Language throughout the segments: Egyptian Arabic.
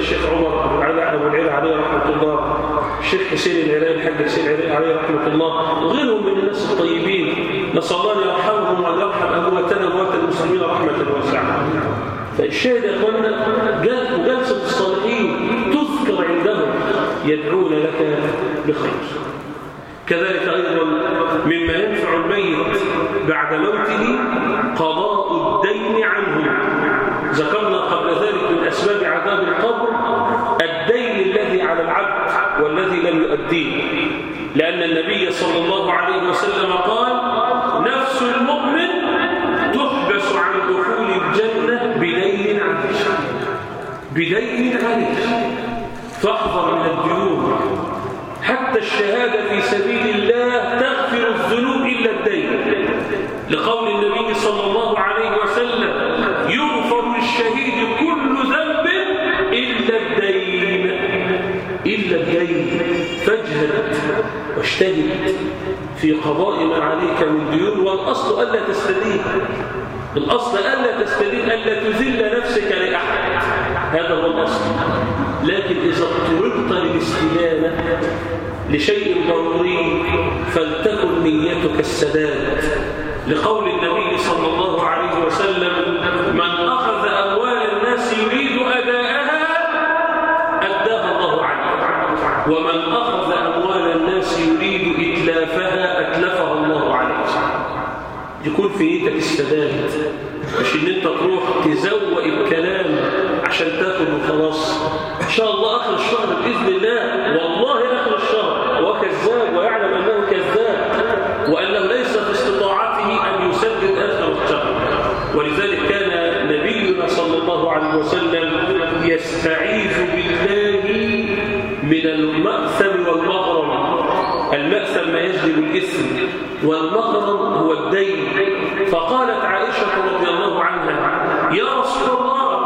الشيخ عمر أبو العلا أبو العلا عليه رحمة الله الشيخ حسين العراقي الحاج حسين العراقي عليه رحمة الله وغيرهم من الناس الطيبين نسأل الله أن يرحمهم وأن يرحم أمواتنا وأموات المسلمين رحمة واسعة فالشاهد يا أخوانا جلسة الصالحين تذكر عندهم يدعون لك بخير كذلك أيضا مما ينفع الميت بعد موته قضاء الدين عنه ذكرنا قبل ذلك من أسباب عذاب القبر الدين الذي على العبد والذي لم يؤديه لأن النبي صلى الله عليه وسلم قال نفس المؤمن تحبس عن دخول الجنة بدين عليه بدين عليه فاحذر من الديون حتى الشهادة في سبيل الله تغفر الذنوب إلا الدين لقول النبي صلى الله عليه وسلم يغفر للشهيد كل ذنب إلا الدين إلا الدين فاجهد واجتهد في قضاء ما عليك من ديون والأصل ألا تستدين الأصل ألا تستدين ألا تذل نفسك لأحد هذا هو الأصل لكن إذا اضطررت للاستدانة لشيء ضروري فلتكن نيتك السداد لقول النبي صلى الله عليه وسلم من أخذ أموال الناس يريد أداءها أداها الله عنه ومن أخذ أموال الناس يريد إتلافها أتلفها الله عليه يكون في نيتك السداد مش ان انت تروح تزوق الكلام عشان تاخد وخلاص ان شاء الله اخر الشهر باذن الله والله اخر الشهر هو كذاب ويعلم انه كذاب وانه ليس في استطاعته ان يسدد اخر الشهر ولذلك كان نبينا صلى الله عليه وسلم يستعيذ بالله من المأثم والمغرم المأثم ما يجلب الإثم والمغرم هو الدين فقالت عائشة رضي الله عنها يا رسول الله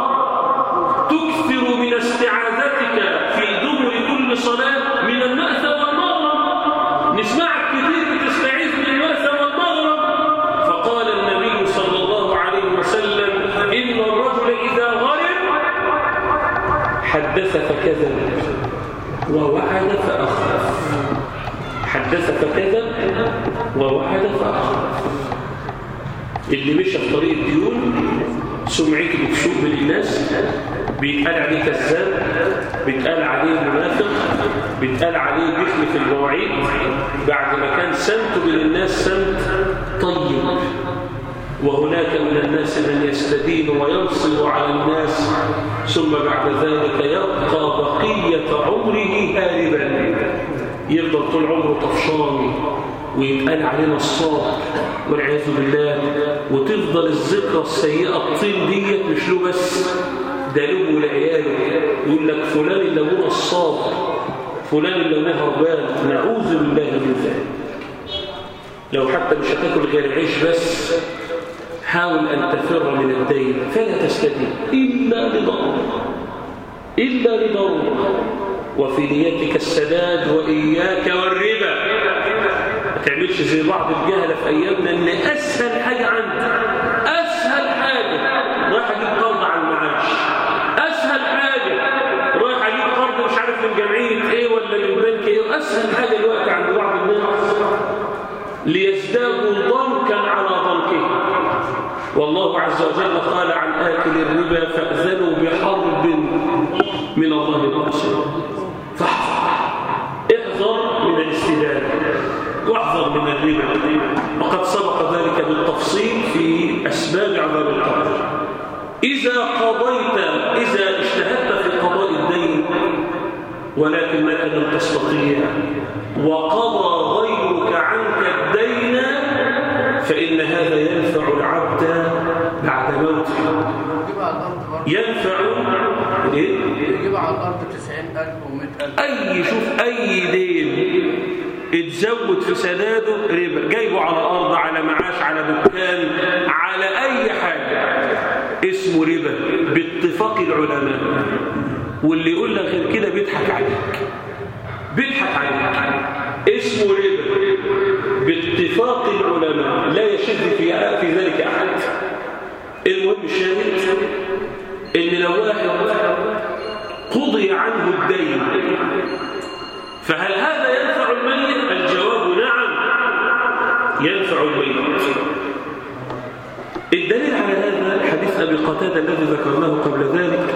تكثر من استعاذتك في دبر كل صلاة من المأثم والمغرم نسمعك كثير بتستعيذ من المأثم والمغرم فقال النبي صلى الله عليه وسلم إن الرجل إذا غرم حدث فكذب ووعد فأخلف حدث فكذب ووعد فأخلف اللي مشى في طريق الديون سمعته بتسوء من الناس بيتقال عليه كذاب بيتقال عليه منافق بيتقال عليه بيخلف المواعيد بعد ما كان سمته من الناس سمت طيب وهناك من الناس من يستدين وينصب على الناس ثم بعد ذلك يبقى بقية عمره هاربا يفضل طول عمره طفشان ويتقال عليه نصاب والعياذ بالله وتفضل الذكرى السيئة الطين ديت مش له بس ده له ولعياله يقول لك فلان اللي هو نصاب فلان اللي هو هربان نعوذ بالله من ذلك لو حتى مش هتاكل غير العيش بس حاول أن تفر من الدين فلا تستدين إلا لضرورة إلا لضرورة وفي نيتك السداد وإياك والربا ما تعملش زي بعض الجهلة في أيامنا إن أسهل حاجة عندك أسهل حاجة راح أجيب قرض على المعاش أسهل حاجة راح أجيب قرض مش عارف من جمعية إيه ولا من بنك إيه أسهل حاجة دلوقتي عند بعض الناس ليزدادوا ضنكا على ضنكهم والله عز وجل قال عن آكل الربا فأذنوا بحرب من الله ورسوله فاحذر احذر من الاستدلال واحذر من الربا وقد سبق ذلك بالتفصيل في أسباب عذاب القبر إذا قضيت إذا اجتهدت في قضاء الدين ولكنك لم تستطيع وقضى غيرك عنك الدين فإن هذا ينفع العبد بعد موته ينفع إيه؟ يجيب على الأرض 90000 و100000 أي شوف أي دين اتزود في سداده ربا جايبه على أرض على معاش على دكان على أي حاجة اسمه ربا باتفاق العلماء واللي يقول لك غير كده بيضحك عليك بيضحك عليك اسمه ربا باتفاق العلماء لا يشد في في ذلك أحد المهم الشاهد ان لو واحد قضي قضي عنه الدين فهل هذا ينفع الميت الجواب نعم ينفع الميت الدليل على هذا حديث أبي قتادة الذي ذكرناه قبل ذلك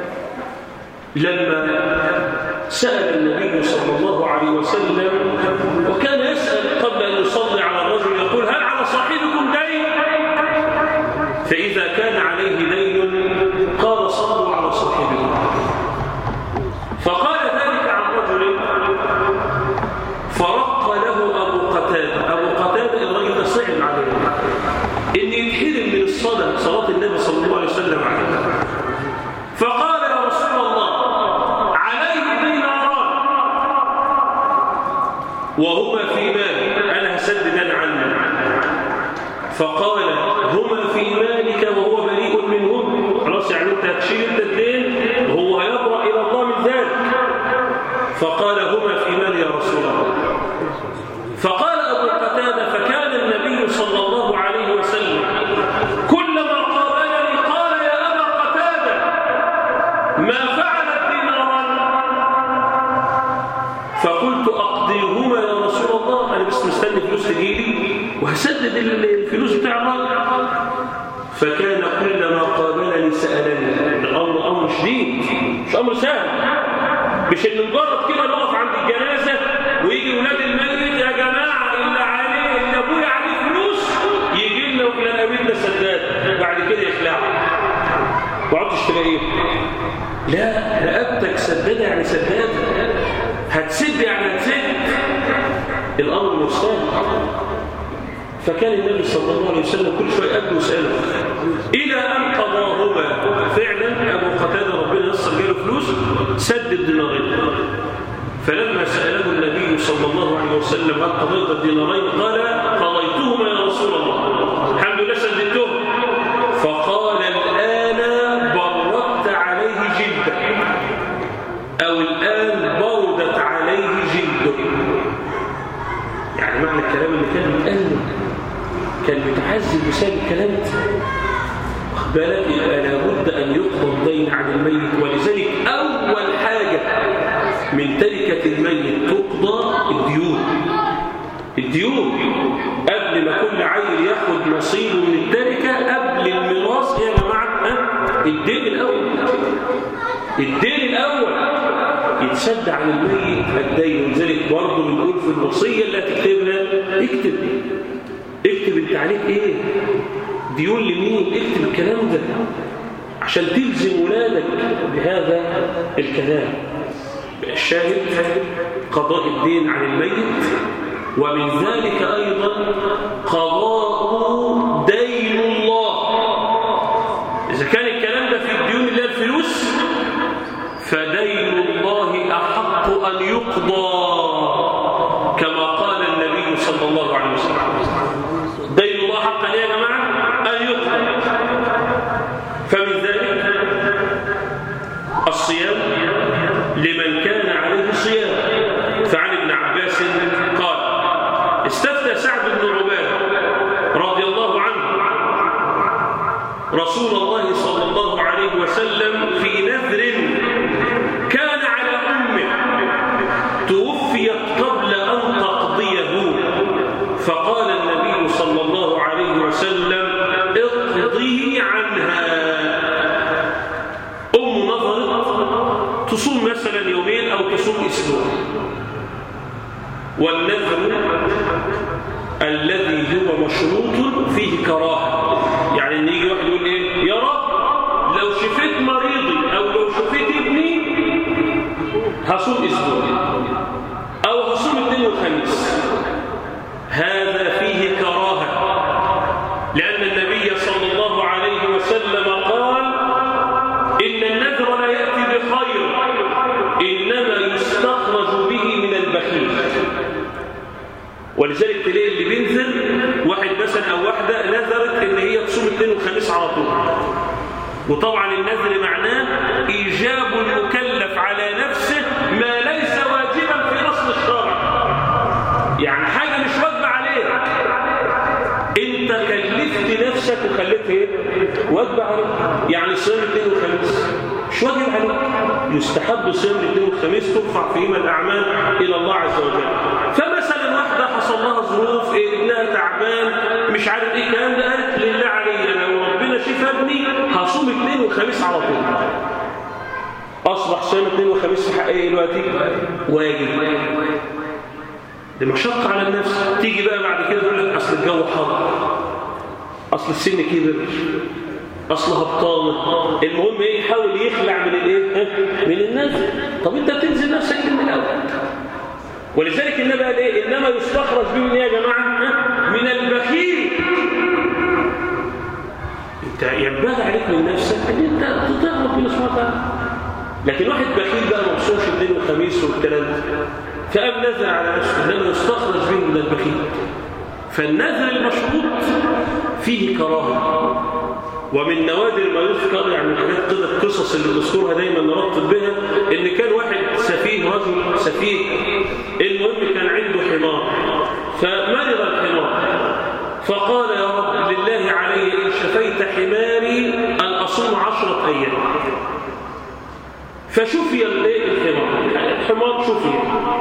لما سأل النبي صلى الله عليه وسلم وكان يسأل قبل أن يصلي على الرجل يقول هل على صاحبكم دين فإذا كان عليه دين قال صلوا على صاحبكم فقال ذلك عن رجل فرق له أبو قتادة أبو قتادة الرجل صعب عليه إن يتحرم من الصلاة صلاة النبي صلى الله عليه وسلم عليه فقال يا رسول الله عليه ديناران وهما في مال أنا هسدد أنا عنه فقال هما في مالك وهو بريء منهم خلاص يعني انت هتشيل انت الدين وهو هيبرأ إلى الله من ذلك فقال هما في مال يا رسول الله فقال أبو قتادة فكان النبي صلى الله عليه وسلم كلما قابلني قال يا أبا قتادة ما فعل الديناران فقلت أقضيهما يا رسول الله أنا بس مستني فلوس تجيلي وهسدد الفلوس بتاع الراجل فكان كلما قابلني سألني الأمر أمر شديد مش أمر سهل مش إن مجرد كده نقف عند الجنازة ويجي ولاد الميت يا جماعة اللي عليه اللي أبويا عليه فلوس يجي لنا وإلى قابلنا سداد بعد كده يخلعوا وقعدتش تلاقيه لا رقبتك سدادة يعني سدادة هتسد يعني هتسد الأمر مش سهل فكان النبي صلى الله عليه وسلم كل شويه يقابله ويساله الى ان قضاهما فعلا ابو قتاده ربنا يسر جاله فلوس سد الدينارين فلما ساله النبي صلى الله عليه وسلم هل قضيت الدينارين قال قضيتهما يا رسول الله الحمد لله سددتهم فقال الان بردت عليه جلدك او الان بردت عليه جلدك يعني معنى الكلام اللي كان بيتقال كان بيتعذب بسبب الكلام واخد بالك يبقى لابد ان يقضى الدين عن الميت ولذلك اول حاجه من تركه الميت تقضى الديون الديون قبل ما كل عيل ياخد نصيبه من التركه قبل الميراث يا جماعه ها الدين الاول الدين الاول يتسد عن الميت الدين ولذلك برضه بنقول في الوصيه اللي هتكتبها اكتب اكتب انت عليك ايه ديون لمين اكتب الكلام ده عشان تلزم ولادك بهذا الكلام الشاهد قضاء الدين عن الميت ومن ذلك ايضا قضاء دين الله اذا كان الكلام ده في الديون اللي هي الفلوس فدين الله احق ان يقضى كما قال النبي صلى الله عليه وسلم دين الله حقا يا جماعة أن يقضى فمن ذلك الصيام لمن كان عليه صيام فعن ابن عباس قال استفتى سعد بن عبادة رضي الله عنه رسول الله صلى الله عليه وسلم في نذر كان على أمه توفيت قبل أن تقضيه فقال النبي صلى الله عليه وسلم اقضيه عنها أم نظرت تصوم مثلا يومين أو تصوم أسبوع والنذر الذي هو مشروط فيه كراهة يعني ان يجي واحد يقول ايه يا رب لو شفيت مريضي او لو شفيت ابني هصوم اسبوع او هصوم اثنين وخميس هذا فيه كراهة لأن النبي صلى الله عليه وسلم قال إن النذر لا يأتي بخير إنما يستخرج به من البخيل ولذلك تلاقي اللي بينذر واحد مثلا أو واحدة نذرت إن هي تصوم اثنين وخميس على طول وطبعا النذر معناه إيجاب المكلف على نفسه ما ليس واجبا في أصل الشرع يعني حاجة مش واجبة عليك انت كلفت نفسك وخليتها ايه واجبة عليك يعني صيام الاثنين والخميس مش واجب عليك يستحب صيام الاثنين والخميس ترفع فيهما الأعمال إلى الله عز وجل فمثلا واحدة حصل لها ظروف إيه ابنها تعبان مش عارف إيه الكلام ده قالت لله علي لو ربنا شفى ابني هصوم اثنين والخميس على طول أصبح صيام اثنين وخميس في حق إيه دلوقتي؟ واجب دي مشقة على النفس تيجي بقى بعد كده تقول لك أصل الجو حر أصل السن كبر أصلها بطالة المهم إيه يحاول يخلع من الإيه؟ من النزل طب أنت بتنزل نفسك من الأول ولذلك النبي قال إيه إنما يستخرج به من إيه يا جماعة من البخيل أنت ينبغي عليك من نفسك أن أنت تطيع ربنا سبحانه وتعالى لكن واحد بخيل بقى ما بصومش الاثنين والخميس والكلام ده فقام نزل على نفسه انما يستخرج به من البخيل فالنزل المشروط فيه كراهه ومن نوادر ما يذكر يعني حاجات كده القصص اللي نذكرها دايما نرتب بها ان كان واحد سفيه رجل سفيه المهم كان عنده حمار فمرض الحمار فقال يا رب لله علي ان شفيت حماري ان اصوم عشره ايام فشفي الحمار الحمار شفي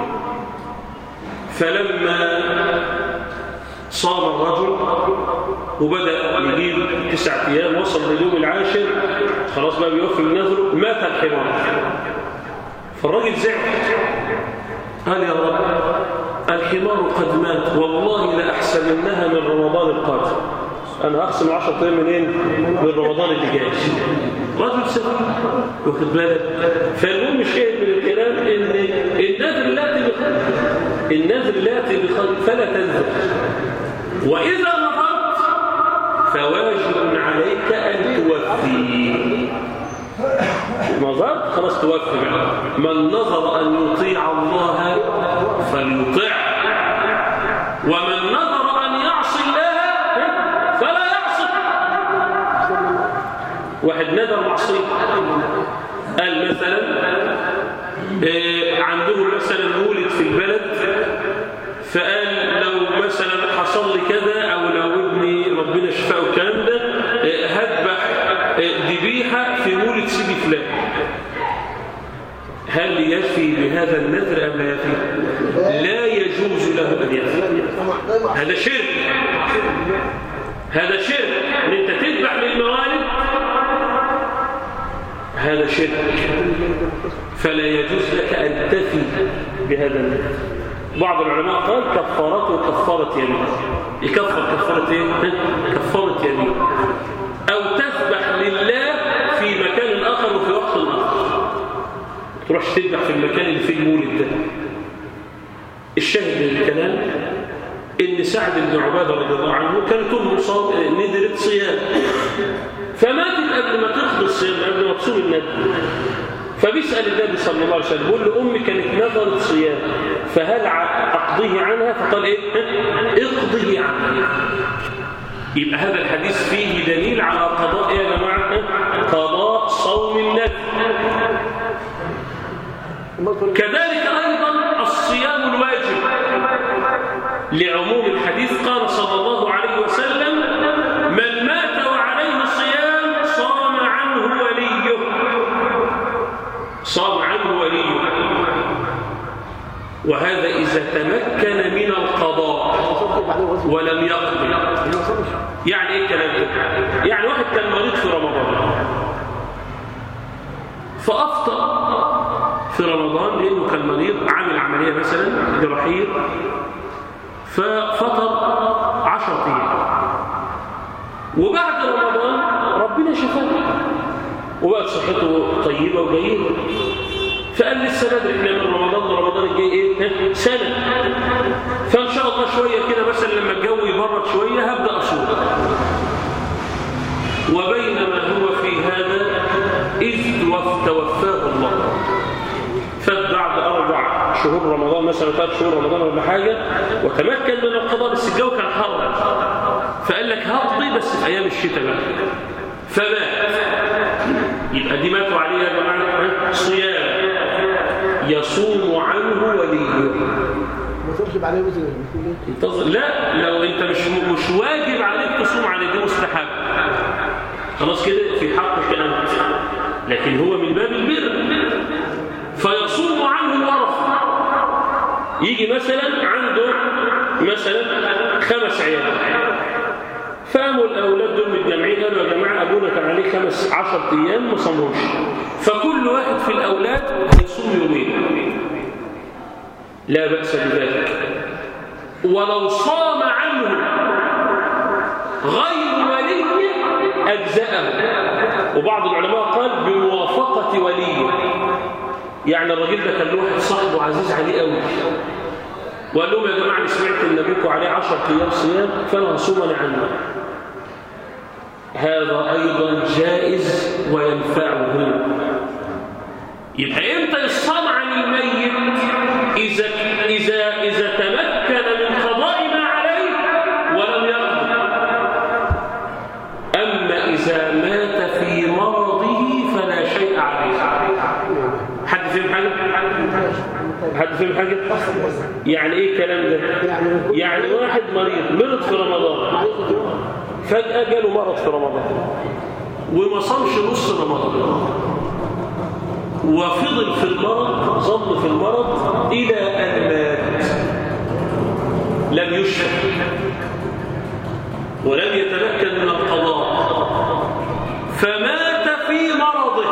فلما صام الرجل وبدأ يجيب تسعة أيام وصل لليوم العاشر خلاص بقى بيوفي النذر مات الحمار فالراجل زعل قال يا رب الحمار قد مات والله لأحسبنها من رمضان القادم أنا هقسم 10 أيام منين؟ من رمضان اللي جاي رجل سفيه واخد بالك فالمهم الشاهد من الكلام ان النذر لا بخير النذر لا بخير فلا تنذر واذا نظرت فواجب عليك ان توفي نظرت خلاص توفي بقى من نظر ان يطيع الله فليطع ومن نظر ان يعصي الله فلا يعصي واحد نذر معصيه قال مثلا عندهم مثلا مولد في البلد فقال لو مثلا حصل لي كذا او لو ابني ربنا شفاه الكلام ده هذبح ذبيحه في مولد سيدي فلان هل يفي بهذا النذر ام لا يفي لا يجوز له ان يفي هذا شرك هذا شرك ان انت تذبح للموالد هذا شرك فلا يجوز لك أن تفي بهذا النذر بعض العلماء قال كفارته كفارة يمين يكفر كفارة ايه؟ كفارة يمين أو تذبح لله في مكان آخر وفي وقت آخر تروح تذبح في المكان اللي فيه المولد ده الشاهد من الكلام ان سعد بن عباده رضي الله عنه كانت امه صاب ندرت صيام فماتت قبل ما تقضي الصيام قبل ما تصوم الندر فبيسال النبي صلى الله عليه وسلم بيقول له امي كانت نذرت صيام فهل اقضيه عنها فقال ايه اقضيه عنها يبقى هذا الحديث فيه دليل على قضاء يا جماعه قضاء صوم الندر كذلك ايضا الصيام الواجب لعموم الحديث قال صلى الله عليه وسلم من مات وعليه صيام صام عنه وليه صام عنه وليه وهذا إذا تمكن من القضاء ولم يقضي يعني ايه الكلام ده يعني واحد كان مريض في رمضان فأفطر في رمضان لأنه كان مريض عامل عملية مثلا جراحية ففطر عشرة أيام وبعد رمضان ربنا شفاه وبقت صحته طيبة وجيدة فقال لسه بدري احنا من رمضان لرمضان الجاي ايه سنة فان شاء الله شوية كده مثلا لما الجو يبرد شوية هبدأ أصوم وبينما هو في هذا إذ توفاه الله فات بعد أربع شهور رمضان مثلا فات شهور رمضان ولا حاجة وتمكن من القضاء بس الجو كان حر فقال لك هقضي بس في أيام الشتاء بقى فمات يبقى دي ماتوا عليه يا جماعة صيام يصوم عنه وليه انتظر لا لو انت مش مش واجب عليك تصوم عليه دي مستحب خلاص كده في حقك انت لكن هو من باب البر فيصوم عنه الورث يجي مثلا عنده مثلا خمس عيال فقاموا الاولاد دول متجمعين قالوا يا جماعه ابونا كان عليه خمس عشر ايام ما صاموش فكل واحد في الاولاد هيصوم يومين لا باس بذلك ولو صام عنه غير ولي اجزاه وبعض العلماء قال بموافقه وليه يعني الراجل ده كان له واحد صاحبه عزيز عليه قوي وقال لهم يا جماعه انا سمعت ان ابوكم عليه 10 ايام صيام فانا هصوم انا عنه هذا ايضا جائز وينفعه يبقى امتى يصام عن الميت اذا اذا اذا تمكن من قضاء ما عليه ولم يقضي اما اذا مات في مرضه فلا شيء عليه حد فهم حاجه حد فهم حاجه يعني ايه الكلام ده يعني واحد مريض مرض في رمضان فجاه جاله مرض في رمضان وما صامش نص رمضان وفضل في المرض ظل في المرض إلى أن مات لم يشفى ولم يتمكن من القضاء فمات في مرضه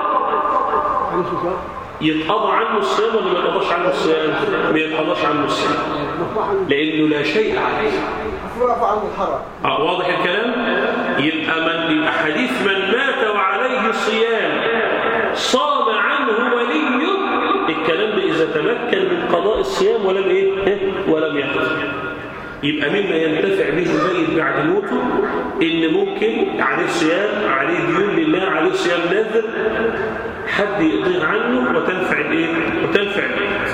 يتقضى عنه الصيام ولا ما يتقضاش عنه الصيام؟ ما يتقضاش عنه الصيام لأنه لا شيء عليه آه واضح الكلام؟ يبقى من يبقى حديث من مات وعليه صيام صام عنه وليه الكلام ده إذا تمكن من قضاء الصيام ولم إيه؟ ولم يقضي يبقى مما ينتفع به الميت بعد موته إن ممكن عليه صيام عليه ديون لله عليه صيام نذر حد يقضيه عنه وتنفع الايه وتنفع الميت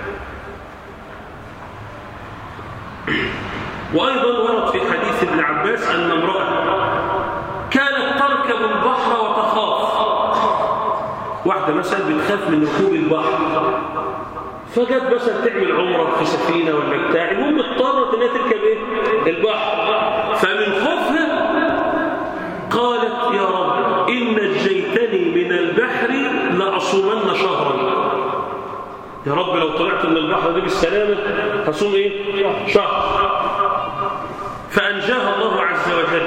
وايضا ورد في حديث ابن عباس ان امراه كانت تركب البحر وتخاف واحده مثلا بتخاف من ركوب البحر فجت مثلا تعمل عمره في سفينه ولا بتاع المهم اضطرت انها تركب ايه البحر فمن خوفها قالت يا رب ان نجيتني من البحر لاصومن شهرا يا رب لو طلعت من البحر دي بالسلامه هصوم ايه شهر فانجاها الله عز وجل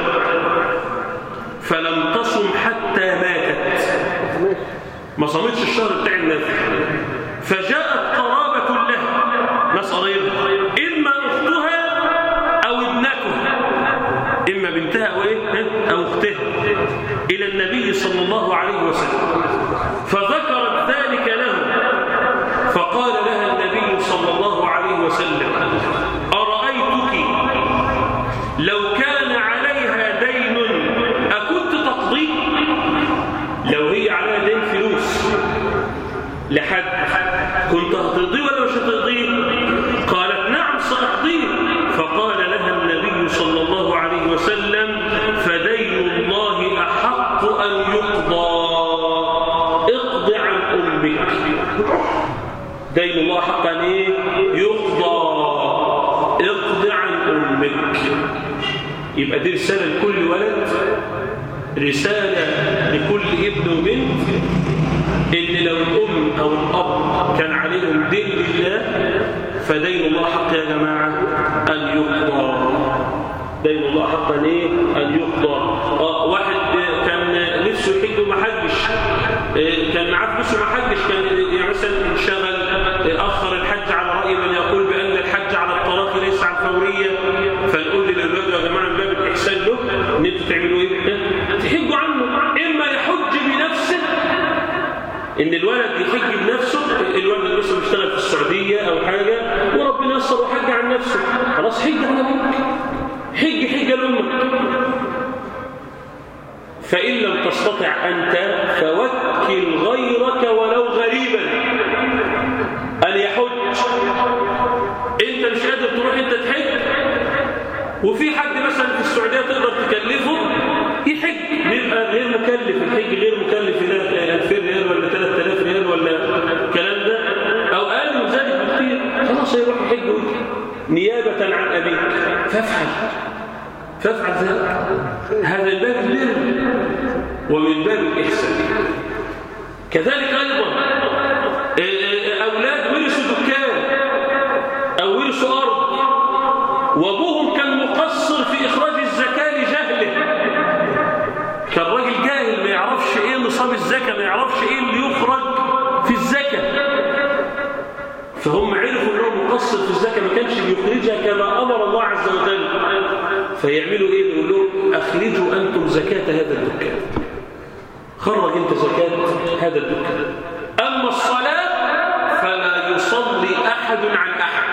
فلم تصم حتى ماتت ما صامتش الشهر بتاع النذر فجاءت قرابة لها ناس قريبها إما أختها أو ابنتها إما بنتها أو إيه أو أختها إلى النبي صلى الله عليه وسلم فذكرت ذلك له فقال لها النبي صلى الله عليه وسلم أرأيتك لو كان عليها دين أكنت تقضي لو هي عليها دين فلوس لحد كنت هتقضيه ولا مش هتقضيه قالت نعم سأقضيه فقال لها النبي صلى الله عليه وسلم فدين الله أحق أن يقضى اقض عن أمك دين الله حق أن إيه؟ يقضى اقض عن أمك يبقى دي رسالة لكل ولد رسالة لكل ابن وبنت إن لو الأم أو الأب كان عليهم دين لله فدين الله حق يا جماعة أن يقضى دين الله حق أن إيه؟ أن يقضى آه واحد كان نفسه يحج وما حجش كان معاه فلوس وما حجش كان يعني مثلا انشغل أخر الحج على رأي من يقول بأن الحج على الطلاق ليس على الفورية فنقول للأولاد يا جماعة من باب الإحسان له إن أنتوا تعملوا إيه؟ تحجوا عنه إما يحج بنفسه ان الولد يحج بنفسه الولد اللي مثلا بيشتغل في السعوديه او حاجه وربنا يسر وحج عن نفسه خلاص حج على ابوك حج حج لامك فان لم تستطع انت فوكل غيرك ولو غريبا ان يحج انت مش قادر تروح انت تحج وفي حد مثلا في السعوديه تقدر تكلفه يحج بيبقى غير مكلف الحج غير مكلف لا 2000 ريال ولا 3000 ريال ولا الكلام ده او اقل من ذلك بكثير خلاص يروح يحج ويجي نيابه عن ابيك فافعل فافعل ذلك هذا من باب البر ومن باب الاحسان كذلك ايضا فهم عرفوا انه مقصر في الزكاه ما كانش بيخرجها كما امر الله عز وجل فيعملوا ايه يقول لهم اخرجوا انتم زكاه هذا الدكان خرج انت زكاه هذا الدكان اما الصلاه فلا يصلي احد عن احد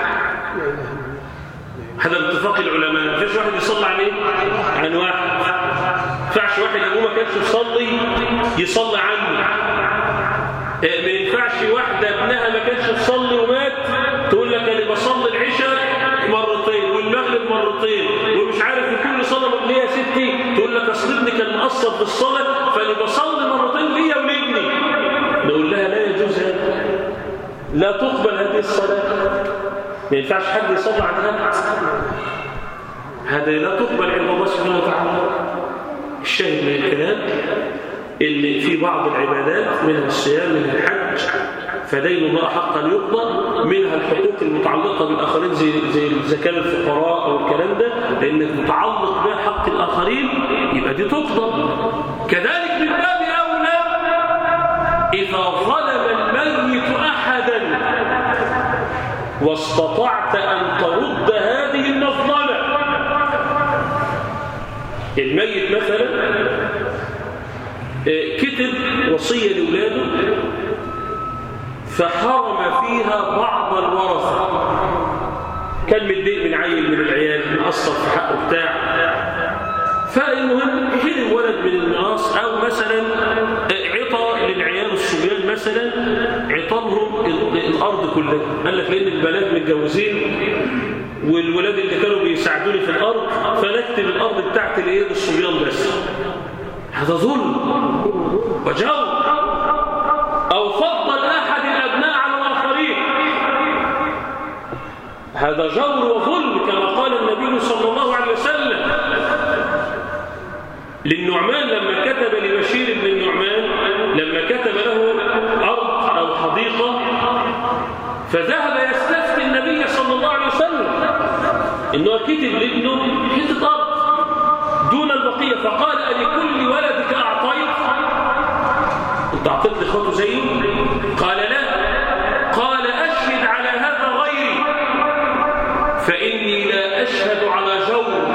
هذا باتفاق العلماء ما فيش واحد يصلي عن ايه عن واحد ما ينفعش واحد ابوه ما كانش يصلي يصلي عنه إيه، ما ينفعش واحده ابنها ما كانش يصلي ومات تقول لك انا بصلي العشاء مرتين والمغرب مرتين ومش عارف كل صلاه ليه يا ستي تقول لك اصل ابني كان مقصر في الصلاه فانا بصلي مرتين ليا ولابني نقول لها لا يجوز هذا لا تقبل هذه الصلاه ما ينفعش حد يصلي عن حد هذا لا تقبل عند الله سبحانه وتعالى الشاهد من الكلام اللي في بعض العبادات منها الصيام منها الحج فدين الله حقا يقضى منها الحقوق المتعلقة بالآخرين زي, زي زكاة الفقراء أو الكلام ده لأنك متعلق بها حق الآخرين يبقى دي تقضى كذلك من باب أولى إذا ظلم الميت أحدا واستطعت أن ترد هذه المظلمة الميت مثلا كتب وصية لأولاده فحرم فيها بعض الورثة كان متضايق من عيل من العيال مقصر في حقه بتاع فالمهم حلم ولد من الميراث أو مثلا عطى للعيال الصبيان مثلا عطالهم الأرض كلها قال لك لأن البنات متجوزين والولاد اللي كانوا بيساعدوني في الأرض فنكتب الأرض بتاعت الايه الصبيان بس هذا ظلم وجور أو فضل أحد الأبناء على الآخرين هذا جور وظلم كما قال النبي صلى الله عليه وسلم للنعمان لما كتب لبشير بن النعمان لما كتب له أرض أو حديقة فذهب يستفتي النبي صلى الله عليه وسلم إنه كتب لابنه حتة أرض دون البقية فقال ألكل ولدك أعطيت أنت أعطيت لإخواته زيه قال لا قال أشهد على هذا غيري فإني لا أشهد على جور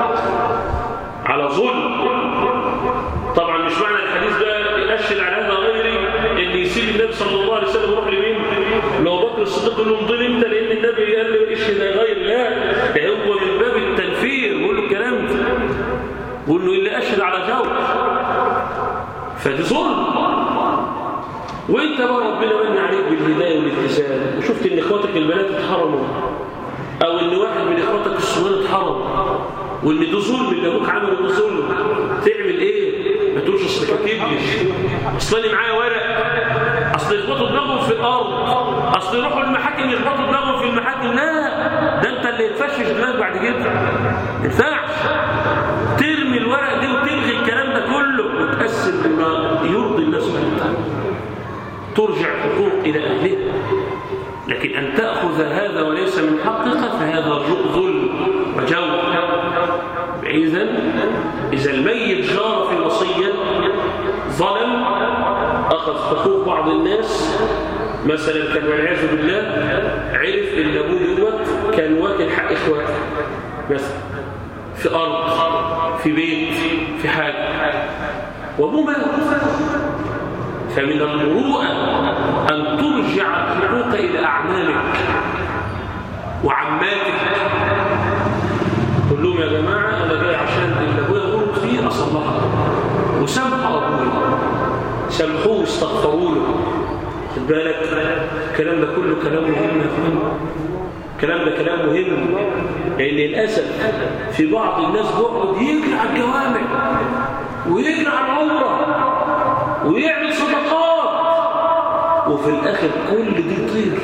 على ظلم طبعا مش معنى الحديث ده أشهد على هذا غيري إن يسيب النبي صلى الله عليه وسلم يروح لمين لو بكر الصديق يقول له انضل انت لان النبي قال له اشهد غير لا ده هو من باب التنفير بيقول له الكلام ده بيقول له اللي اشهد على جور فدي ظلم وانت بقى ربنا من عليك بالهدايه والالتزام وشفت ان اخواتك البنات اتحرموا او ان واحد من اخواتك الصغير اتحرم وان ده ظلم اللي ابوك عمله ده ظلم تعمل ايه ما تقولش اصل كاتبلش اصل انا معايا ورق اصل يخبطوا دماغهم في الارض اصل يروحوا المحاكم يخبطوا دماغهم في المحاكم لا ده انت اللي يتفشش دماغك بعد كده ما ينفعش ترمي الورق دي وتلغي الكلام ده كله وتقسم بما يرضي الله سبحانه وتعالى ترجع الحقوق الى اهلها لكن ان تاخذ هذا وليس من حقك فهذا ظلم وجور اذا اذا الميت جار في الوصيه ظلم أخذ حقوق بعض الناس مثلا كان والعياذ بالله عرف ان ابوه دوت كان واكل حق اخواته مثلا في ارض في بيت في حاجه وابوه مات فمن المروءه ان ترجع الحقوق الى اعمامك وعماتك قول لهم يا جماعه انا جاي عشان اللي ابويا غلط فيه اصلحه وسامحوا ابويا سامحوه واستغفروا له خد بالك الكلام ده كله كلام مهم يا اخوان الكلام ده كلام مهم لان للاسف في بعض الناس بيقعد يجري على الجوامع ويجري على العمره ويعمل صدقات وفي الاخر كل دي طير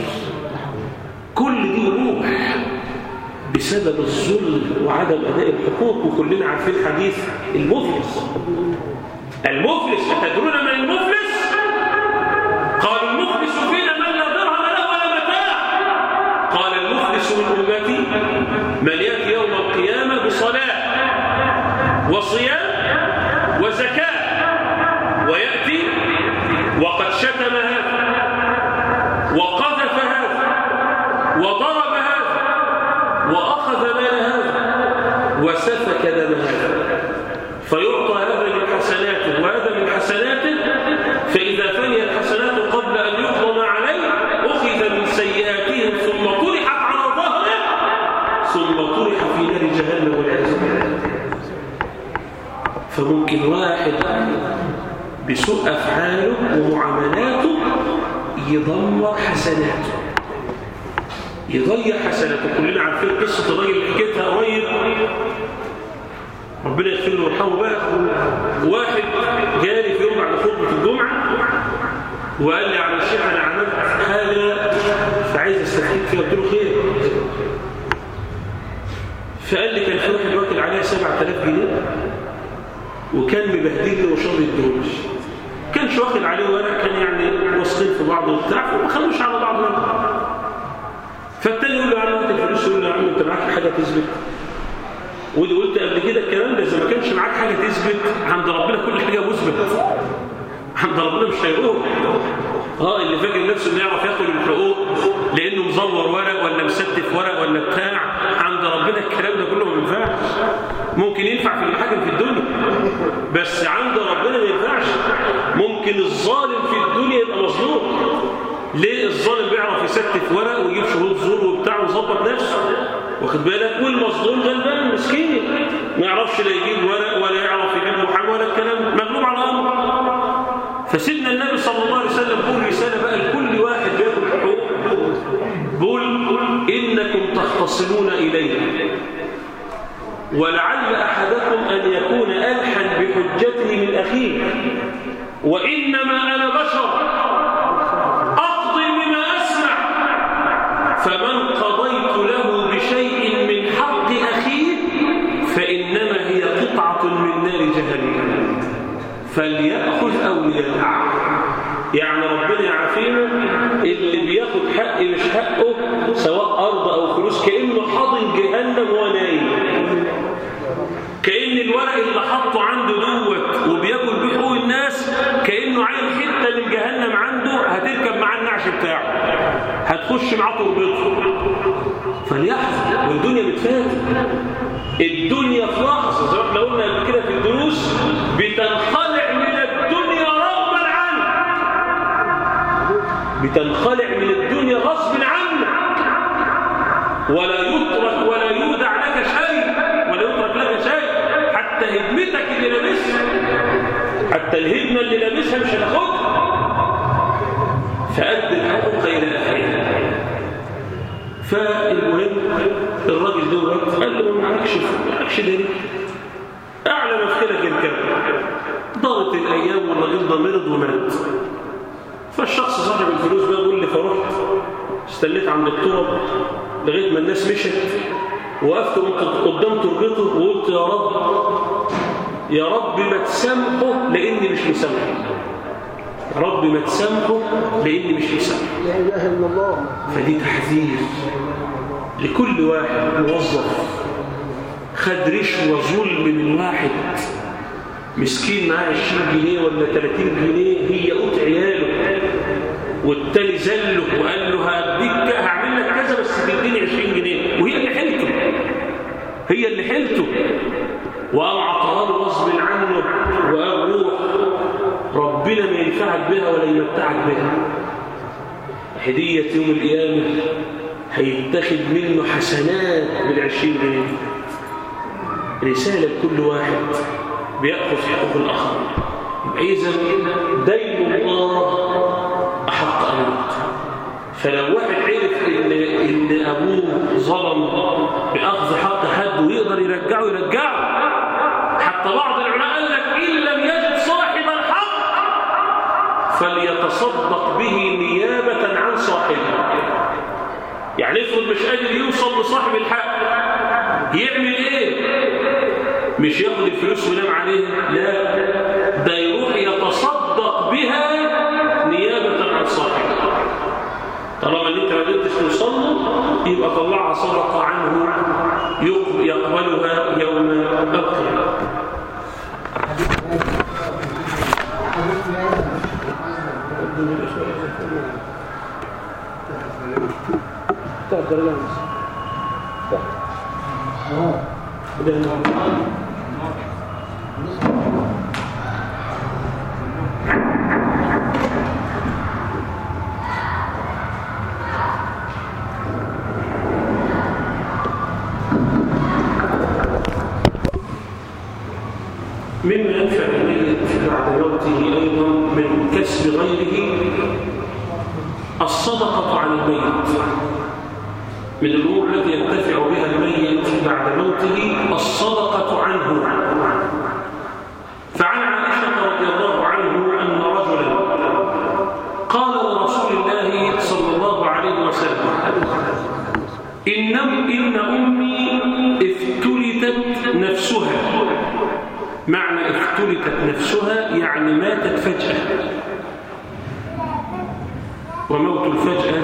كل دي روح بسبب الظلم وعدم اداء الحقوق وكلنا عارفين حديث المفلس المفلس أتدرون من المفلس قالوا المفلس فينا من لا درهم له ولا متاع قال المفلس من أمتي من يأتي يوم القيامة بصلاة وصيام وزكاة ويأتي وقد شتم هذا وقذف هذا ممكن واحد بسوء أفعاله ومعاملاته يدمر حسناته يضيع حسناته كلنا عارفين قصة الراجل اللي حكيتها قريب ربنا يغفر له ويرحمه بقى واحد جالي في يوم بعد خطبة الجمعة وقال لي على الشيخ أنا عملت حاجة فعايز استفيد فيها قلت له خير فقال لي كان في واحد واكل عليها 7000 جنيه وكان مبهدلني وشر الدروج كانش واخد عليه ورق كان يعني واصلين في بعض وبتاع فما خلوش على بعض منهم فالتاني يقول له يا عم انت الفلوس يقول له يا عم انت معاك حاجه تثبت ودي قلت قبل كده الكلام ده اذا ما كانش معاك حاجه تثبت عند ربنا كل حاجه مثبت عند ربنا مش هيروح اه اللي فاكر نفسه انه يعرف ياخد الحقوق لانه مزور ورق ولا مستف ورق ولا بتاع عند ربنا الكلام ده كله ما ينفعش ممكن ينفع في المحاكم في الدنيا بس عند ربنا ما ينفعش ممكن الظالم في الدنيا يبقى مظلوم ليه الظالم بيعرف يستف ورق ويجيب شهود زور وبتاع ويظبط نفسه واخد بالك والمظلوم غلبان مسكين ما يعرفش لا يجيب ورق ولا يعرف يجيب محامي ولا الكلام مغلوب على امره فسيدنا النبي صلى الله عليه وسلم بيقول رساله بقى لكل واحد بياخد حقوق بيقول انكم تختصمون الي ولعل احدكم ان يكون الحن بحجته من اخيه وانما انا بشر اقضي بما اسمع فمن قضيت له بشيء من حق اخيه فانما هي قطعه من نار جهنم فليأخذ أو ليدع يعني ربنا يعافينا اللي بياخد حق مش حقه سواء أرض أو فلوس كأنه حاضن جهنم ونايم كأن الورق اللي حطه عنده دوت وبياكل بيه حقوق الناس كأنه عين حتة من جهنم عنده هتركب معاه النعش بتاعه هتخش معاه تربطه فليحذر والدنيا بتفاتت الدنيا في لحظة زي ما احنا قلنا قبل كده في الدروس بتنخلع من الدنيا رغبا عنك بتنخلع من الدنيا غصب عنك ولا يترك ولا يودع لك شيء ولا يترك لك شيء حتى هدمتك اللي لابسها حتى الهدمة اللي لابسها مش هتاخدها فأد الحقوق إلى أهلها فالمهم الراجل دوت قال له ما معكش معكش دليل اعلى مفكرك الكلام ضاقت الايام والراجل ده مرض ومات فالشخص صاحب الفلوس بقى يقول لي فرحت استنيت عند التراب لغايه ما الناس مشت وقفت قدام تربته وقلت يا رب يا رب ما تسامحه لاني مش مسامحه يا رب ما تسامحه لاني مش مسامحه لا اله الا الله فدي تحذير لكل واحد موظف خد رشوة ظلم من واحد مسكين معاه 20 جنيه ولا 30 جنيه هي قوت عياله والتاني زله وقال له هديك هعمل لك كذا بس تديني 20 جنيه وهي اللي حيلته هي اللي حيلته وقام عطاها له غصب عنه وقال روح ربنا ما ينفعك بها ولا يمتعك بها هدية يوم القيامة هيتخذ منه حسنات بالعشرين جنيه رسالة لكل واحد بيأخذ حقوق الآخر يبقى إذا دين الله أحق أن يؤتى فلو واحد عرف إن, إن أبوه ظلم بأخذ حق حد ويقدر يرجعه يرجعه حتى بعض العلماء قال لك إن لم يجد صاحب الحق فليتصدق به نيابة عن صاحبه يعني افرض مش قادر يوصل لصاحب الحق يعمل ايه مش ياخد الفلوس وينام عليها لا ده يروح يتصدق بها نيابة عن صاحبه طالما ان انت ما قدرتش توصل له يبقى طلعها صدقة عنه يقبلها يوم القيامة بتاع الدرجة مما ينفع موته أيضا من كسب غيره الصدقة عن الميت من الأمور التي ينتفع بها الميت بعد موته الصدقة عنه فعن عائشة رضي الله عنه أن رجلا قال لرسول الله صلى الله عليه وسلم إن, إن أمي افتلتت نفسها معنى افتلتت نفسها يعني ماتت فجأة وموت الفجأة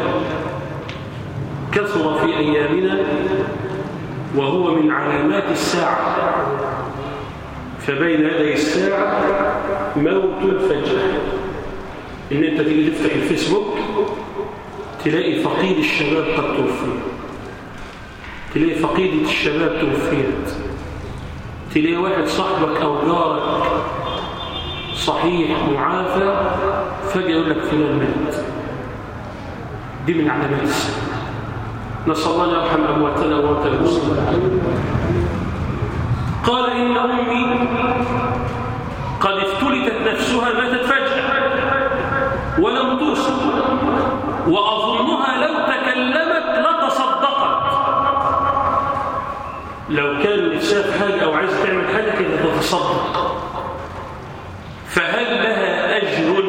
كثر في أيامنا وهو من علامات الساعة فبين يدي الساعة موت الفجأة إن أنت تيجي تفتح الفيسبوك تلاقي فقيد الشباب قد توفي تلاقي فقيدة الشباب توفيت تلاقي واحد صاحبك أو جارك صحيح معافى فجأة يقول لك فلان مات دي من علامات الساعة نسأل الله أن يرحم أمواتنا وأموات المسلمين قال إن أمي قد افتلتت نفسها ماتت فجأة ولم توصل وأظنها لو تكلمت لتصدقت لو كان نفسها في حاجة أو عايزة تعمل حاجة كده تتصدق فهل لها أجر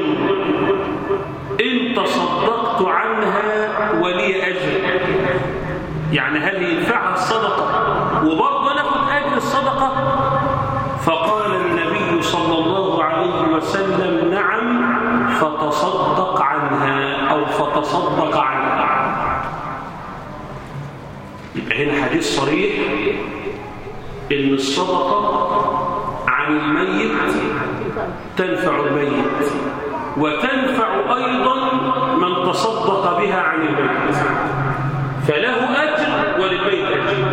إن تصدقت عنها ولي أجر يعني هل ينفعها الصدقة وبرضه ناخد أجر الصدقة فقال النبي صلى الله عليه وسلم نعم فتصدق عنها أو فتصدق عنها يبقى هنا حديث صريح إن الصدقة عن الميت تنفع الميت وتنفع أيضا من تصدق بها عن الميت فله أجر وللبيت أجر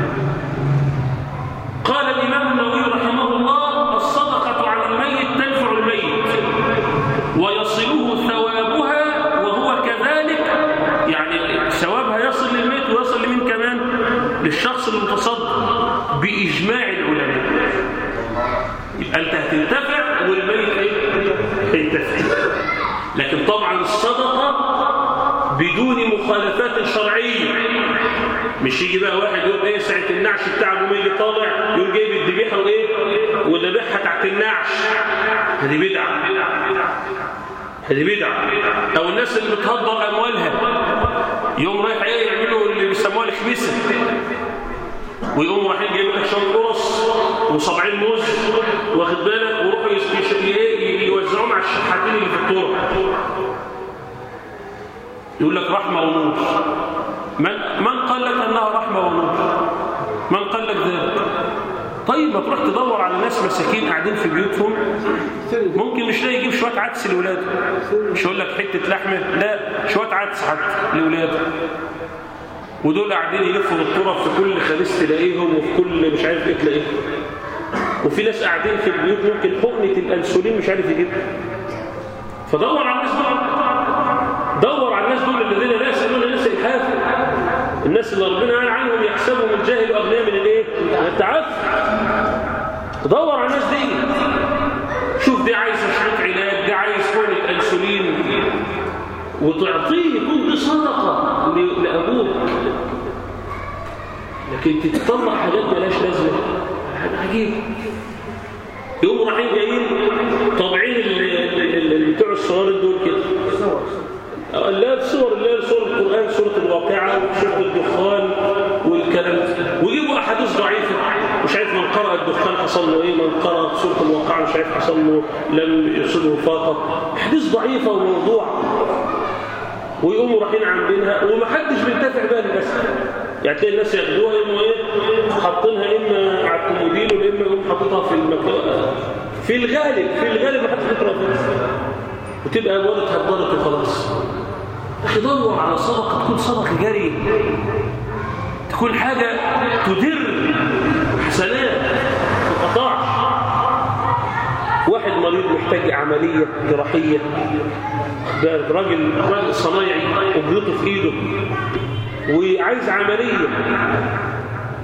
قال الإمام النووي رحمه الله الصدقة عن الميت تنفع الميت ويصله ثوابها وهو كذلك يعني ثوابها يصل للميت ويصل لمن كمان للشخص المتصدق بإجماع العلماء يبقى أنت هتنتفع والميت هينتفع لكن طبعا الصدقة بدون مخالفات شرعية مش يجي بقى واحد يقول ايه ساعة النعش بتاع ابو يجي طالع يقول جايب الذبيحة وايه وذبحها تحت النعش هذه بدعة هذه بدعة او الناس اللي بتهدر اموالها يوم رايح ايه يعملوا اللي بيسموها الخبيثة ويقوم رايحين جايبين لك شويه قرص وصبعين موز واخد بالك ويروحوا يوزعوهم على الشحاتين اللي في الطرق يقول لك رحمة ونور من, من قال لك أنها رحمة ونور من قال لك ذلك طيب ما تروح تدور على ناس مساكين قاعدين في بيوتهم ممكن مش لاقي يجيب شوية عدس لولاده مش يقول لك حتة لحمة لا شوية عدس حتى لولاده ودول قاعدين يلفوا بالطرف في كل خميس تلاقيهم وفي كل مش عارف ايه تلاقيهم وفي ناس قاعدين في البيوت ممكن حقنة الأنسولين مش عارف يجيبها فدور على الناس دول دور على الناس دول الذين لا يسألون الناس الحافل الناس اللي ربنا قال عنهم يحسبهم الجاهل أغنياء من الايه؟ من التعفف دور على الناس دي شوف دي عايزة شريط علاج دي عايز حقنة أنسولين وتعطيه يكون دي صدقة لأبوك لكن تتطلع حاجات ملاش لازمة حاجة عجيب يقوموا رايحين جايين طابعين اللي بتوع الصور دول كده لا الصور اللي هي صور القرآن سورة الواقعة سورة الدخان والكلام ده ويجيبوا أحاديث ضعيفة مش عارف من قرأ الدخان حصل له إيه من قرأ سورة الواقعة مش عارف حصل له لم يصيبه فاقة أحاديث ضعيفة وموضوع ويقوموا رايحين عاملينها ومحدش بينتفع بها للناس يعني تلاقي الناس ياخدوها يقوموا ايه حاطينها اما على الكومودين واما يقوم حاططها في المكان في الغالب في الغالب محدش بيقرا فيها وتبقى الوالد اتهدرت وخلاص اخي دور على صدقه تكون صدقه جاريه تكون حاجه تدر حسنات ما تقطعش واحد مريض محتاج عمليه جراحيه ده راجل راجل صنايعي وبيطه في ايده وعايز عمليه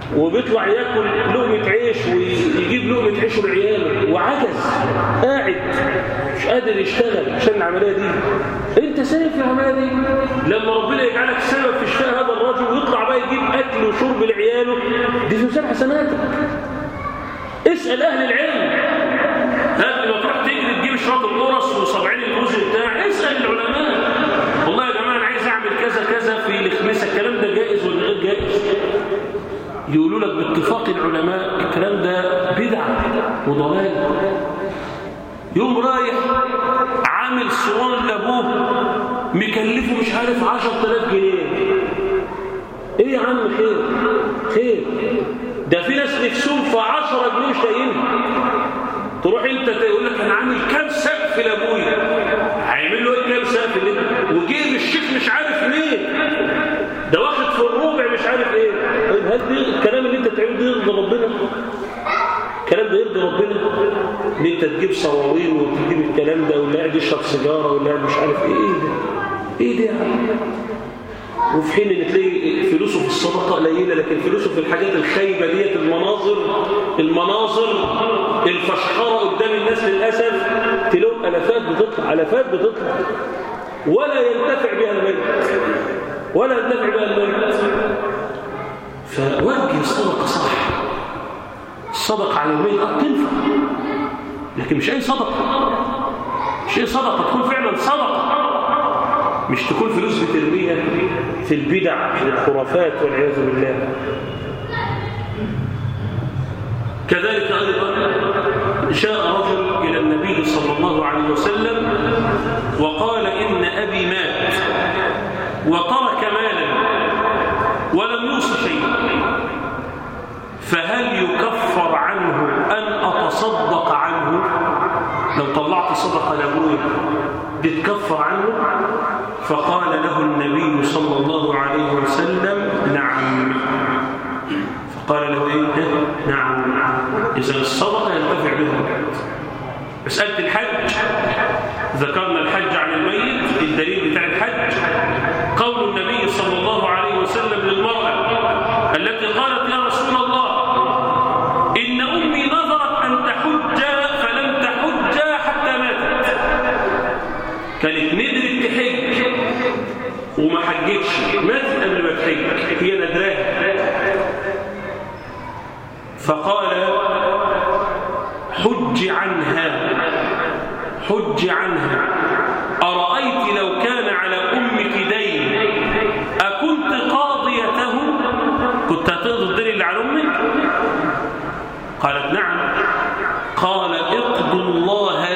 وبيطلع ياكل لقمة عيش ويجيب لقمة عيش لعياله وعجز قاعد مش قادر يشتغل عشان العملية دي انت سايب في العملية دي لما ربنا يجعلك سبب في شفاء هذا الرجل ويطلع بقى يجيب اكل وشرب لعياله دي في مسار حسناتك اسأل اهل العلم قبل ما تروح تجري تجيب شويه القرص وصابعين الجوز بتاع اسال العلماء والله يا جماعه انا عايز اعمل كذا كذا في الخميسه الكلام ده جائز ولا غير جائز يقولوا لك باتفاق العلماء الكلام ده بدعه وضلال يوم رايح عامل صوان لابوه مكلفه مش عارف 10000 جنيه ايه يا عم خير خير ده في ناس نفسهم في 10 جنيه مش لاقيينها تروح انت تقول لك انا عامل كام سقف لابويا هيعمل له ايه كام سقف اللي وجيب الشيك مش عارف مين ده واخد في الربع مش عارف ايه طيب هل دي الكلام اللي انت بتعمله ده يرضي ربنا الكلام ده يرضي ربنا ان انت تجيب صواوين وتجيب الكلام ده واللي قاعد يشرب سيجاره واللي قاعد مش عارف ايه ايه ده ايه ده يا عم وفي حين ان تلاقي فلوسه في الصدقه قليله لكن فلوسه في الحاجات الخايبه ديت المناظر المناظر الفشخره قدام الناس للاسف تلاقوا الافات بتطلع الافات بتطلع ولا ينتفع بها الميت ولا ينتفع بها الميت فوجه الصدقه صح الصدقه على الميت اه تنفع لكن مش اي صدقه مش اي صدقه تكون فعلا صدقه مش تكون فلوس بترميها في البدع والخرافات والعياذ بالله كذلك أيضا جاء رجل إلى النبي صلى الله عليه وسلم وقال إن أبي مات وترك مالا ولم يوص شيئا فهل يكفر عنه أن أتصدق عنه لو طلعت صدقة لأبويا بتكفر عنه فقال له النبي صلى الله عليه وسلم نعم فقال له ايه نعم اذا الصدقه ينتفع بها مساله الحج ذكرنا الحج عن الميت الدليل بتاع الحج قول النبي صلى الله عليه وسلم للمراه التي قالت يا رسول الله ان امي نظرت ان تحج فلم تحج حتى ماتت كانت ندرت تحج وما حجتش ماتت قبل ما تحج هي ندراها فقال حج عنها حج عنها أرأيت لو كان على أمك دين أكنت قاضيته كنت هتقضي الدين اللي على أمك قالت نعم قال اقضوا الله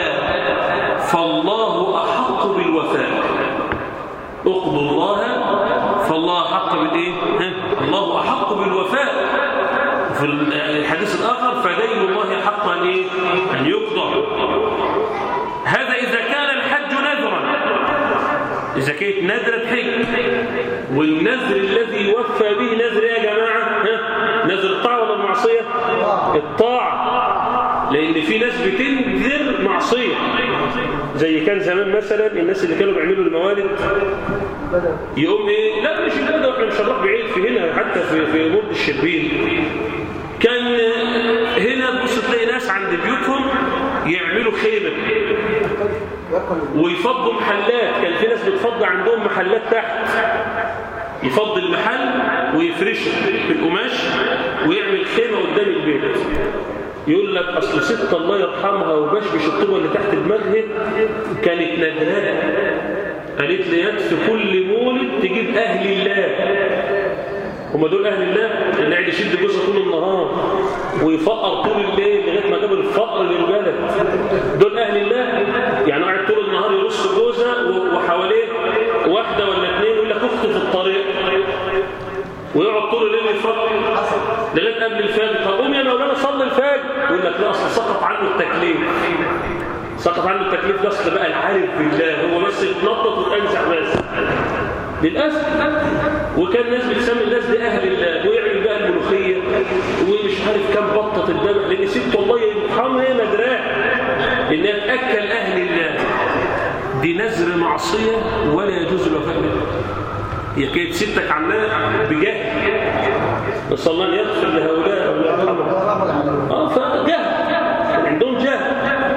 فالله أحق بالوفاء اقضوا الله فالله أحق بالإيه؟ ها؟ الله أحق بالوفاء في الحديث الآخر فدين الله حق أن, إيه؟ أن يقضى هذا إذا كان الحج نذرا إذا كانت نذرة حج والنذر الذي يوفى به نذر يا جماعة ها؟ نذر الطاعة ولا المعصية الطاعة لأن في ناس بتنذر معصية زي كان زمان مثلا الناس اللي كانوا بيعملوا الموالد يقوم ايه لا مش البلد احنا مش هنروح بعيد في هنا حتى في في مولد الشربين كان هنا تبص تلاقي ناس عند بيوتهم يعملوا خيمه ويفضوا محلات كان في ناس بتفضي عندهم محلات تحت يفضي المحل ويفرشه بالقماش ويعمل خيمه قدام البيت يقول لك اصل ست الله يرحمها وبشبش الطوبه اللي تحت دماغها كانت ندراء قالت لي يكفي كل مولد تجيب اهل الله هم دول اهل الله اللي قاعد يشد جوزه طول النهار ويفقر طول الليل لغايه ما جاب الفقر للبلد دول اهل الله يعني قاعد طول النهار يرص جوزه وحواليه واحده ولا اثنين يقول لك اختي في الطريق ويقعد طول الليل يفكر لغايه قبل الفجر طب قوم يا مولانا صلي الفجر يقول لك لا اصل سقط عنه التكليف سقط عنه التكليف ده اصل بقى العارف بالله هو بس يتنطط ويتنزع بس للاسف وكان ناس بتسمي الناس دي اهل الله ويعمل بقى الملوخيه ومش عارف كام بطه تتذبح لان ست الله يرحمها هي مدراه انها تاكل اهل الله دي نذر معصيه ولا يجوز الوفاء بها هي كانت ستك عاملاها بجهل نسأل الله أن يغفر لهؤلاء ولا يرحمهم اه فجهل عندهم جهل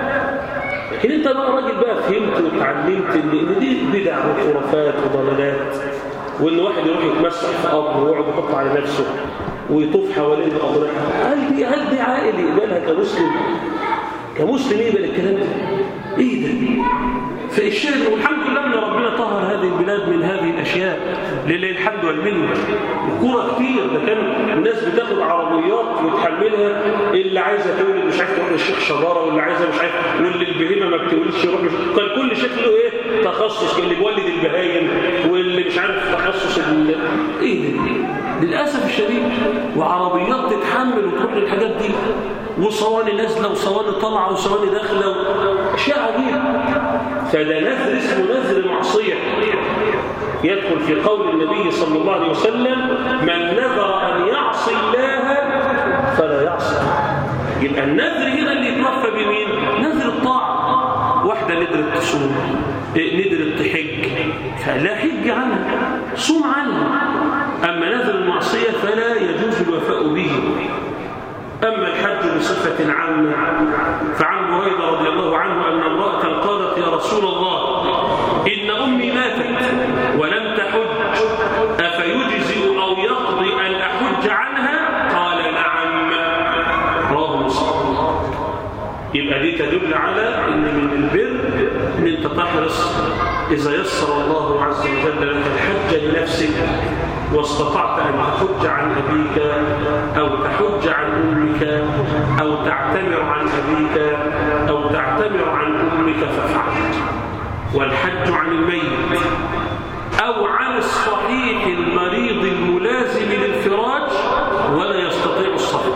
لكن انت بقى راجل بقى فهمت وتعلمت ان إن دي بدع وخرافات وضلالات وان واحد يروح يتمسح في قبر ويقعد يحط على نفسه ويطوف حوالين الاضرحه هل دي هل دي عائل يقبلها كمسلم كمسلم يقبل الكلام ده ايه ده فالشيء والحمد لله ان ربنا طهر هذه البلاد من هذه الاشياء لله الحمد والمنه الكوره كتير ده كان الناس بتاخد عربيات وتحملها اللي عايزه تولد مش عارف تروح للشيخ شباره واللي عايزه مش عارف واللي البهيمه ما بتولدش يروح مش كان كل شيخ له ايه تخصص اللي بيولد البهايم واللي مش عارف تخصص ال... ايه ده للاسف الشديد وعربيات تتحمل وتروح للحاجات دي وصواني نازله وصواني طالعه وصواني داخله اشياء عجيبه فده نذر اسمه نذر معصيه يدخل في قول النبي صلى الله عليه وسلم من نذر ان يعصي الله فلا يعصي يبقى النذر هنا اللي يتوفى بمين نذر الطاعه واحده ندرت تصوم ندرت تحج فلا حج عنها صوم عنها اما نذر المعصيه فلا يجوز الوفاء به أما الحج بصفة عامة فعن بريدة رضي الله عنه أن امرأة قالت يا رسول الله إن أمي ماتت ولم تحج أفيجزئ أو يقضي أن أحج عنها قال نعم رواه مسلم يبقى دي تدل على أن من البر أن أنت تحرص إذا يسر الله عز وجل لك الحج لنفسك واستطعت أن تحج عن أبيك أو تحج عن أمك أو تعتمر عن أبيك أو تعتمر عن أمك فافعل والحج عن الميت أو عن الصحيح المريض الملازم للفراج ولا يستطيع السفر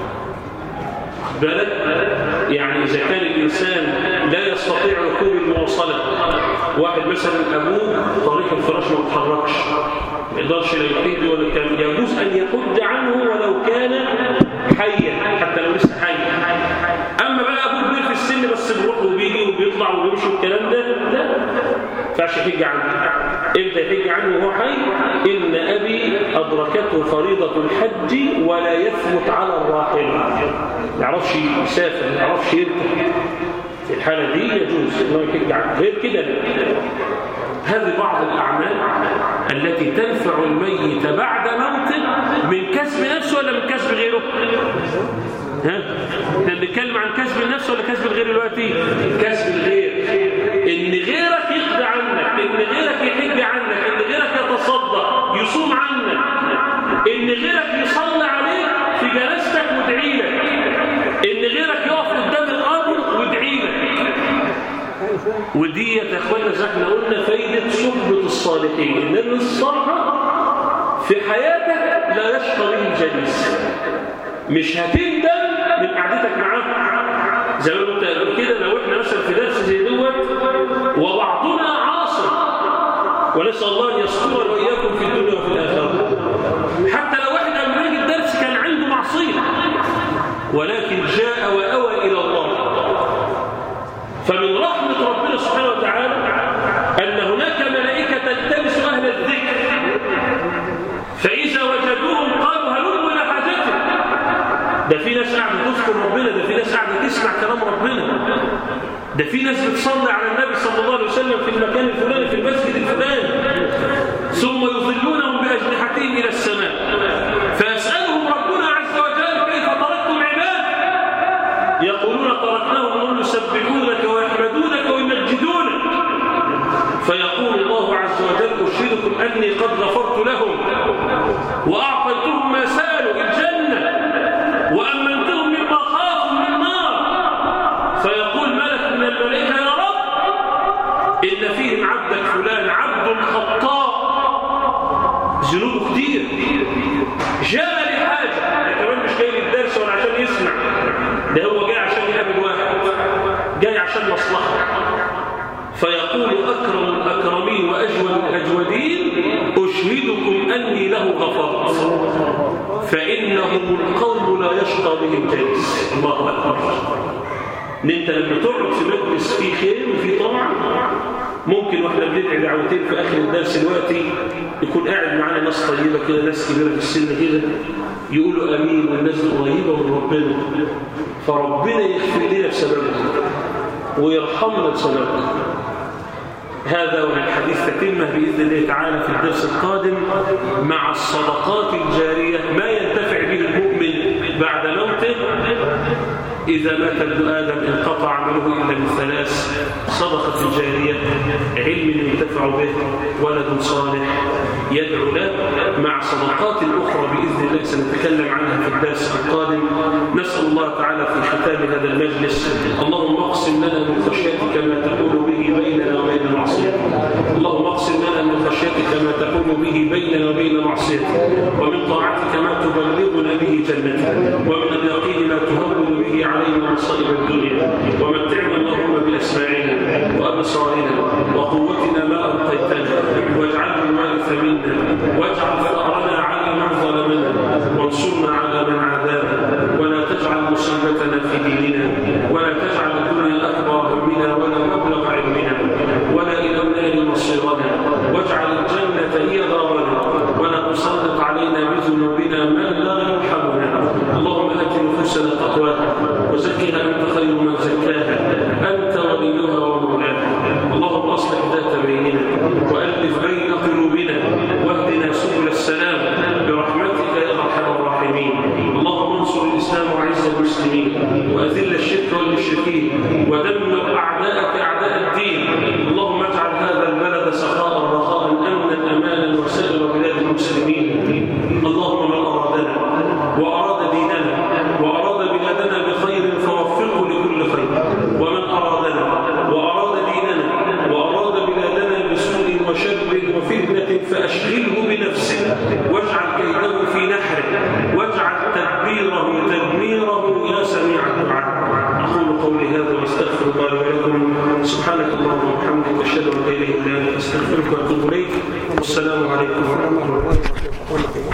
بالك يعني إذا كان الإنسان لا يستطيع ركوب المواصلة واحد مثلا أبوه طريق الفراش ما بيتحركش ما يقدرش لا يحج ولا كان يجوز أن يحج عنه ولو كان حيا حتى لو لسه حي أما بقى أبوه كبير في السن بس بيروح وبيجي وبيطلع وبيمشي والكلام ده لا ما ينفعش يحج عنه امتى يحج عنه وهو حي إن أبي أدركته فريضة الحج ولا يثبت على الراحل ما يعرفش يسافر ما يعرفش يركب في الحالة دي يجوز انه يحج عنه غير كده لا هذه بعض الأعمال التي تنفع الميت بعد موته من كسب نفسه ولا من كسب غيره ها احنا بنتكلم عن كسب النفس ولا كسب الغير دلوقتي كسب الغير ان غيرك يقضي عنك ان غيرك يحج عنك ان غيرك يتصدق يصوم عنك ان غيرك يصلي عليك في جنازتك وادعي لك ان غيرك يقف قدام القبر وادعي لك ودي يا اخوانا زي احنا قلنا فايده صحبه الصالحين ان الصالحه في حياتك لا يشقى به الجليس مش هتندم من قعدتك معاه زي ما قلت قبل كده لو احنا مثلا في درس زي دوت وبعضنا عاصر ونسال الله ان يستر واياكم في الدنيا وفي الاخره حتى لو واحد قبل ما يجي الدرس كان عنده معصيه ولكن جاء واوى الى الله فمن رحمه ربنا سبحانه وتعالى ان هناك ملائكه تلتمس اهل الذكر فاذا وجدوهم قالوا هلموا الى حاجتك ده في ناس قاعده تذكر ربنا ده في ناس قاعده تسمع كلام ربنا ده في ناس بتصلي على النبي صلى الله عليه وسلم في المكان الفلاني في المسجد الفلاني ثم يظلونهم باجنحتهم الى السماء فيسالهم ربنا عز وجل كيف تركتم عباد يقولون تركناهم وهم يسبحونك ويحمدونك ويمجدونك فيقول الله عز وجل اشهدكم اني قد غفرت لهم واعطيتهم ما سالوا الجنه وامنتهم مما خافوا من النار فيقول ملك من الملائكه يا رب ان فيهم عبدك فلان عبد خطاء ذنوبه كتير جاء لحاجه ده كمان مش جاي للدرس ولا عشان يسمع ده هو جاي عشان يقابل واحد جاي عشان مصلحه فيقول أكرم الأكرمين وأجود الأجودين أشهدكم أني له غفرت فإنهم القوم لا يشقى بهم جلس الله أكبر ان انت لما تقعد في مجلس فيه خير وفيه طمع ممكن واحنا بندعي دعوتين في اخر الدرس دلوقتي يكون قاعد معانا ناس ناس طيبة كده ناس كبيرة في السن كده يقولوا أمين والناس دي قريبة من ربنا فربنا يغفر لنا بسببهم ويرحمنا بسببهم هذا وللحديث تتمه بإذن الله تعالى في الدرس القادم مع الصدقات الجارية ما ينتفع به المؤمن بعد موته إذا مات ابن آدم انقطع عمله إلا من ثلاث صدقة جارية علم ينتفع به ولد صالح يدعو له مع صدقات أخرى بإذن الله سنتكلم عنها في الدرس القادم نسأل الله تعالى في ختام هذا المجلس اللهم اقسم لنا من خشيتك ما تقول به بيننا وبين معصيتك اللهم اقسم لنا من خشيتك ما تقول به بيننا وبين معصيتك ومن طاعتك ما تبلغنا به جنتك ومن اليقين ما تهون به علينا مصائب الدنيا ومتعنا اللهم باسماعنا وابصارنا وقوتنا ما ابقيتنا واجعله الوارث منا واجعل ثارنا على من ظلمنا وانصرنا على من عادانا ولا تجعل مصيبتنا في ديننا ولا تجعل الدنيا اكبر همنا ولا مبلغ علمنا ولا الى النار مصيرنا واجعل الجنه هي دارنا ولا تسلط علينا بذنوبنا من لا يرحمنا اللهم ات نفوسنا تقواها وزكها انت خير من زكاها انت وليها ومولاها اللهم اصلح ذات بيننا والف بين قلوبنا واهدنا سبل السلام برحمتك يا ارحم الراحمين اللهم انصر الاسلام وعز المسلمين واذل الشرك والمشركين ودمر اعداءك اعداء الدين اللهم اجعل هذا البلد سخاء رخاء امنا امانا وسائر بلاد المسلمين اللهم من ارادنا واراد ديننا واراد بلادنا بخير فوفقه لكل خير ومن ارادنا واراد ديننا واراد بلادنا بسوء وشر وفتنه فاشغله بنفسه واجعل كيده في نحره واجعل تدبيره تدميره يا سميع الدعاء اقول قولي هذا واستغفر الله لي ولكم سبحانك اللهم وبحمدك اشهد ان لا اله الا انت استغفرك واتوب اليك والسلام عليكم ورحمه الله وبركاته